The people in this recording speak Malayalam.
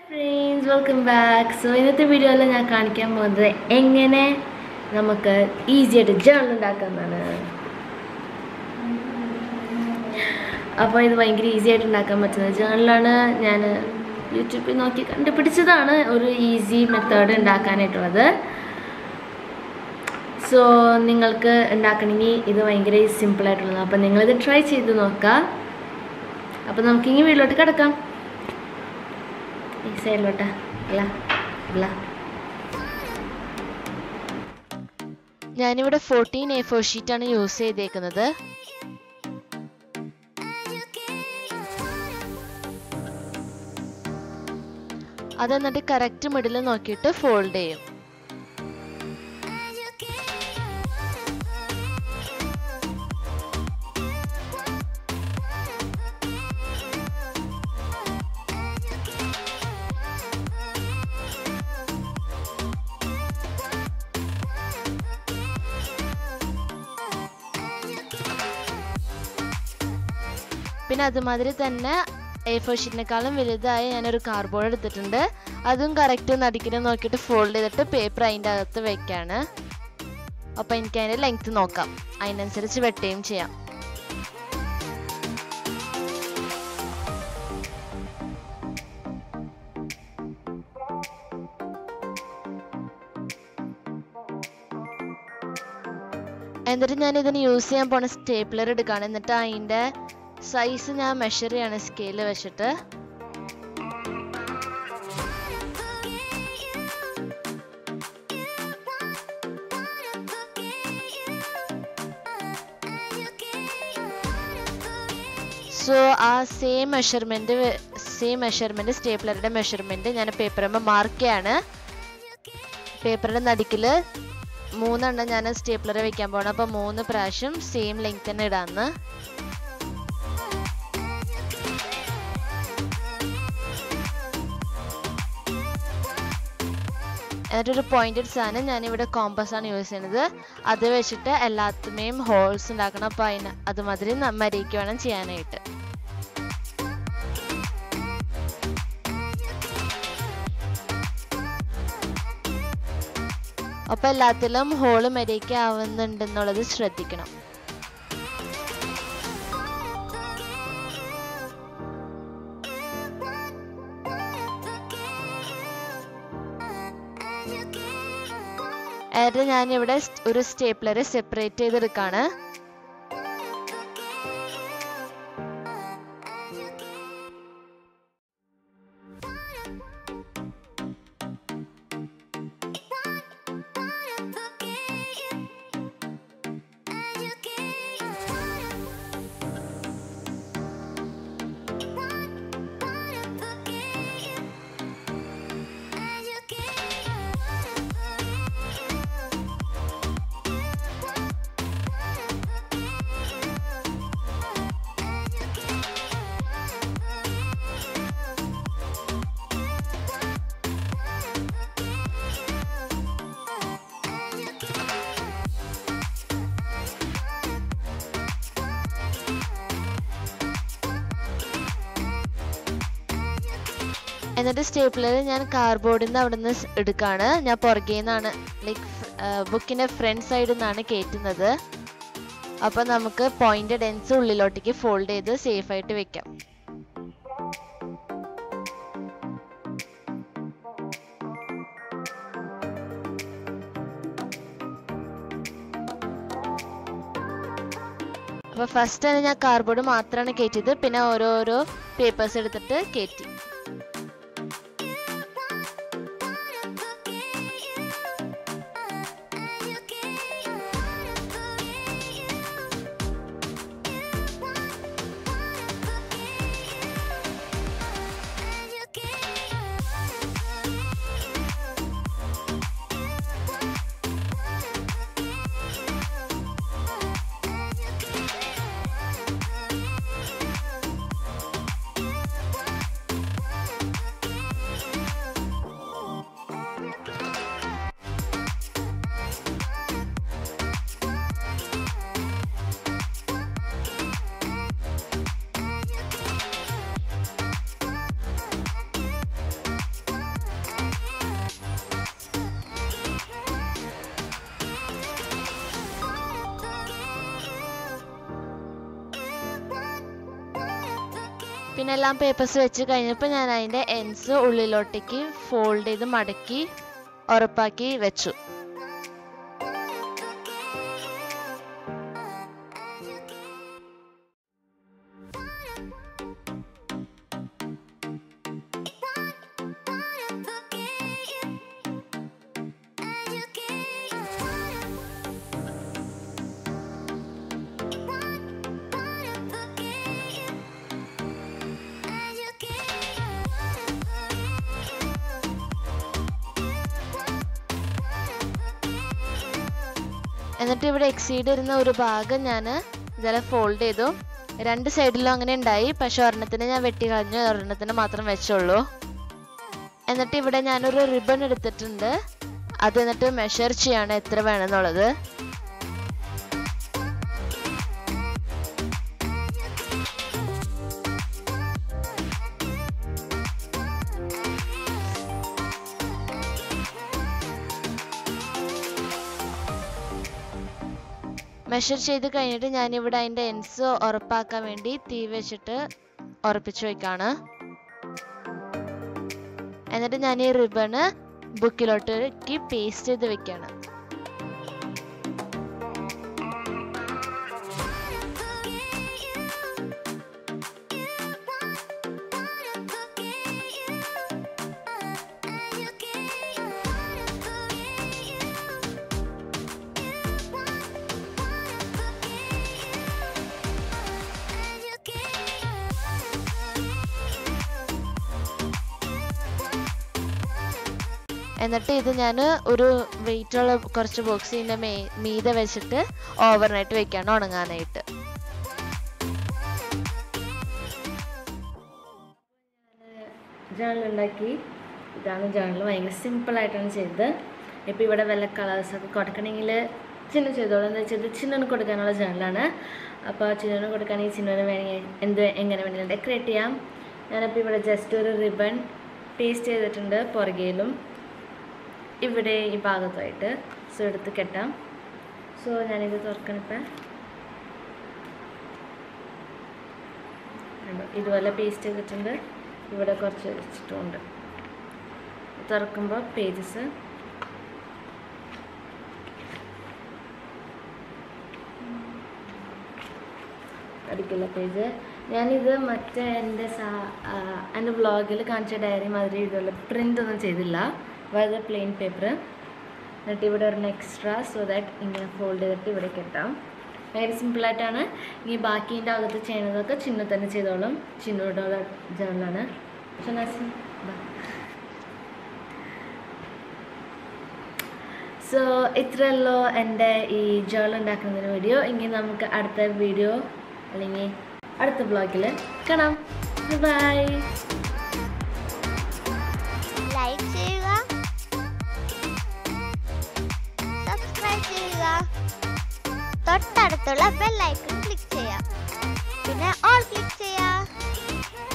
ഫ്രണ്ട്സ് വെൽക്കം ബാക്ക് സോ ഇന്നത്തെ വീഡിയോയിൽ ഞാൻ കാണിക്കാൻ പോകുന്നത് എങ്ങനെ നമുക്ക് ഈസി ആയിട്ട് ജേണൽ ഉണ്ടാക്കാമെന്നാണ് അപ്പോൾ ഇത് ഭയങ്കര ഈസി ആയിട്ട് ഉണ്ടാക്കാൻ പറ്റുന്ന ജേണലാണ് ഞാൻ യൂട്യൂബിൽ നോക്കി കണ്ടുപിടിച്ചതാണ് ഒരു ഈസി മെത്തേഡ് ഉണ്ടാക്കാനായിട്ടുള്ളത് സോ നിങ്ങൾക്ക് ഉണ്ടാക്കണമെങ്കിൽ ഇത് ഭയങ്കര സിമ്പിളായിട്ടുള്ളത് അപ്പോൾ നിങ്ങളിത് ട്രൈ ചെയ്ത് നോക്കുക അപ്പോൾ നമുക്കിനി വീട്ടിലോട്ട് കിടക്കാം ഈ സൈഡിലോട്ട് അല്ല അല്ല ഞാനിവിടെ ഫോർട്ടീൻ എ ഫോർ ഷീറ്റാണ് യൂസ് ചെയ്തേക്കുന്നത് അത് എന്നിട്ട് കറക്റ്റ് മിഡിൽ നോക്കിയിട്ട് ഫോൾഡ് ചെയ്യും പിന്നെ അതുമാതിരി തന്നെ എ ഫോർ ഷീറ്റിനേക്കാളും വലുതായി ഞാനൊരു കാർഡ്ബോർഡ് എടുത്തിട്ടുണ്ട് അതും കറക്റ്റ് നടുക്കിനെ നോക്കിയിട്ട് ഫോൾഡ് ചെയ്തിട്ട് പേപ്പർ അതിൻ്റെ അകത്ത് വെക്കാണ് അപ്പോൾ എനിക്ക് അതിൻ്റെ ലെങ്ത് നോക്കാം അതിനനുസരിച്ച് വെട്ടുകയും ചെയ്യാം എന്നിട്ട് ഞാൻ ഇതിന് യൂസ് ചെയ്യാൻ പോണ സ്റ്റേപ്ലർ എടുക്കുകയാണ് എന്നിട്ട് അതിൻ്റെ സൈസ് ഞാൻ മെഷർ ചെയ്യാണ് സ്കെയിൽ വെച്ചിട്ട് സോ ആ സെയിം മെഷർമെൻറ്റ് സെയിം മെഷർമെൻറ്റ് സ്റ്റേപ്ലറുടെ മെഷർമെൻറ്റ് ഞാൻ പേപ്പറുമ്പോൾ മാർക്ക് ചെയ്യാണ് പേപ്പറിൻ്റെ നടുക്കിൽ മൂന്നെണ്ണം ഞാൻ സ്റ്റേപ്ലർ വെക്കാൻ പോകണം അപ്പോൾ മൂന്ന് പ്രാവശ്യം സെയിം ലെങ്ത് തന്നെ ഇടാന്ന് എന്നിട്ടൊരു പോയിന്റഡ് സാധനം ഞാനിവിടെ കോമ്പസ് ആണ് യൂസ് ചെയ്യുന്നത് അത് വെച്ചിട്ട് എല്ലാത്തുമേയും ഹോൾസ് ഉണ്ടാക്കണം അപ്പോൾ അതിന് അതുമാതിരി മരിക്ക് വേണം ചെയ്യാനായിട്ട് അപ്പോൾ എല്ലാത്തിലും ഹോള് മരിക്ക് ആവുന്നുണ്ടെന്നുള്ളത് ശ്രദ്ധിക്കണം എന്നിട്ട് ഞാനിവിടെ ഒരു സ്റ്റേപ്ലർ സെപ്പറേറ്റ് ചെയ്തെടുക്കാണ് എന്നിട്ട് സ്റ്റേപ്ലർ ഞാൻ കാർഡ്ബോർഡിൽ നിന്ന് അവിടെ നിന്ന് എടുക്കുകയാണ് ഞാൻ പുറകെ നിന്നാണ് ലൈക്ക് ബുക്കിൻ്റെ ഫ്രണ്ട് സൈഡിൽ നിന്നാണ് കയറ്റുന്നത് അപ്പോൾ നമുക്ക് പോയിന്റ് ഡെൻസ് ഉള്ളിലോട്ടേക്ക് ഫോൾഡ് ചെയ്ത് സേഫ് ആയിട്ട് വെക്കാം അപ്പോൾ ഫസ്റ്റ് തന്നെ ഞാൻ കാർഡ്ബോർഡ് മാത്രമാണ് കയറ്റിയത് പിന്നെ ഓരോരോ പേപ്പേഴ്സ് എടുത്തിട്ട് കയറ്റി പിന്നെ എല്ലാം പേപ്പേഴ്സ് വെച്ച് കഴിഞ്ഞപ്പോൾ ഞാൻ അതിൻ്റെ എൻസ് ഉള്ളിലോട്ടേക്ക് ഫോൾഡ് ചെയ്ത് മടക്കി ഉറപ്പാക്കി വെച്ചു എന്നിട്ട് ഇവിടെ എക്സീഡ് ഇരുന്ന ഒരു ഭാഗം ഞാൻ ഇതേപോലെ ഫോൾഡ് ചെയ്തു രണ്ട് സൈഡിലും അങ്ങനെ ഉണ്ടായി പക്ഷെ ഒരെണ്ണത്തിന് ഞാൻ വെട്ടി കളഞ്ഞു ഒരെണ്ണത്തിന് മാത്രം വെച്ചുള്ളൂ എന്നിട്ട് ഇവിടെ ഞാനൊരു റിബൺ എടുത്തിട്ടുണ്ട് അത് എന്നിട്ട് മെഷർ ചെയ്യാണ് എത്ര വേണമെന്നുള്ളത് മെഷർ ചെയ്ത് കഴിഞ്ഞിട്ട് ഞാനിവിടെ അതിൻ്റെ എൻസ് ഉറപ്പാക്കാൻ വേണ്ടി തീ വെച്ചിട്ട് ഉറപ്പിച്ചു വെക്കാണ് എന്നിട്ട് ഞാൻ ഈ റിബണ് ബുക്കിലോട്ടേക്ക് പേസ്റ്റ് ചെയ്ത് വെക്കാണ് എന്നിട്ട് ഇത് ഞാൻ ഒരു വെയിറ്റ് ഉള്ള കുറച്ച് ബോക്സ് ഇതിൻ്റെ മേ മീതെ വെച്ചിട്ട് ഓവർനൈറ്റ് വെക്കാണ് ഉണങ്ങാനായിട്ട് ജേണൽ ഉണ്ടാക്കി ഇതാണ് ജേണൽ ഭയങ്കര സിമ്പിളായിട്ടാണ് ചെയ്തത് ഇപ്പോൾ ഇവിടെ വല്ല കളേഴ്സൊക്കെ കൊടുക്കണമെങ്കിൽ ചിന്ന ചെയ്തോളൂ എന്ന് വെച്ചാൽ ചിന്നന് കൊടുക്കാനുള്ള ജേണലാണ് അപ്പോൾ ചിന്നന് കൊടുക്കുകയാണെങ്കിൽ ചിന്നന് വേണമെങ്കിൽ എന്ത് എങ്ങനെ വേണമെങ്കിലും ഡെക്കറേറ്റ് ചെയ്യാം ഞാനിപ്പോൾ ഇവിടെ ജസ്റ്റ് ഒരു റിബൺ പേസ്റ്റ് ചെയ്തിട്ടുണ്ട് പുറകയിലും ഇവിടെ ഈ ഭാഗത്തായിട്ട് സോ എടുത്ത് കെട്ടാം സോ ഞാനിത് തുറക്കണിപ്പം കണ്ടോ? ഇതുപോലെ പേസ്റ്റ് ചെയ്തിട്ടുണ്ട് ഇവിടെ കുറച്ച് വെച്ചിട്ടുമുണ്ട് തുറക്കുമ്പോൾ പേജസ് അടിക്കില്ല പേജ് ഞാനിത് മറ്റേ എൻ്റെ സാ ആ, എൻ്റെ വ്ളോഗിൽ കാണിച്ച ഡയറി മാതിരി ഇതുപോലെ പ്രിൻ്റ് ഒന്നും ചെയ്തില്ല വെറുതെ പ്ലെയിൻ പേപ്പർ എന്നിട്ട് ഇവിടെ ഒരെണ്ണം എക്സ്ട്രാ സോ ദാറ്റ് ഇങ്ങനെ ഫോൾഡ് ചെയ്തിട്ട് ഇവിടെ കെട്ടാം ഭയങ്കര സിമ്പിളായിട്ടാണ് ഇനി ബാക്കിൻ്റെ അകത്ത് ചെയ്യുന്നതൊക്കെ ചിന്ന തന്നെ ചെയ്തോളും ചിന്നോടുള്ള ജേണലാണ് ഷനാസി സോ ഇത്രയല്ലോ എൻ്റെ ഈ ജേണൽ ഉണ്ടാക്കുന്ന വീഡിയോ എങ്കിൽ നമുക്ക് അടുത്ത വീഡിയോ അല്ലെങ്കിൽ അടുത്ത ബ്ലോഗിൽ കാണാം ബൈ ലൈക്ക് ചെയ്യുക സബ്സ്ക്രൈബ് ചെയ്യുക തൊട്ടടുത്തുള്ള ബെൽ ഐക്കൺ ക്ലിക്ക് ചെയ്യുക പിന്നെ ഓൾ ക്ലിക്ക് ചെയ്യുക